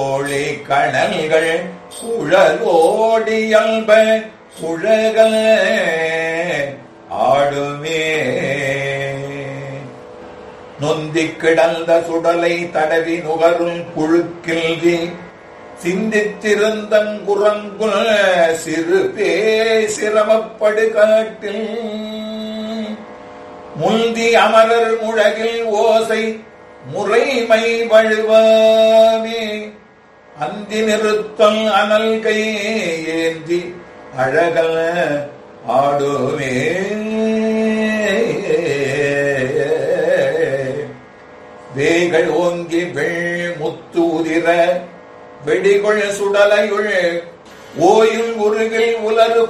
கோழி கணல்கள் சுழலோடியல்ப சுழகல ஆடுமே நொந்திக் கிடந்த சுடலை தடவி நுகரும் புழுக்கில்வி சிந்தித்திருந்தங் குரங்குல் சிறு பே சிரமப்படு காட்டில் முந்தி அமரர் முழகில் ஓசை முறைமை வழுவாமே அந்தி நிறுத்தல் அனல் கை ஏந்தி அழகல ஆடுமே வேகள் ஓங்கி வெள் முத்து உதிர வெடிகொள் சுடலையுள் ஓயுள் உருகில் உலரு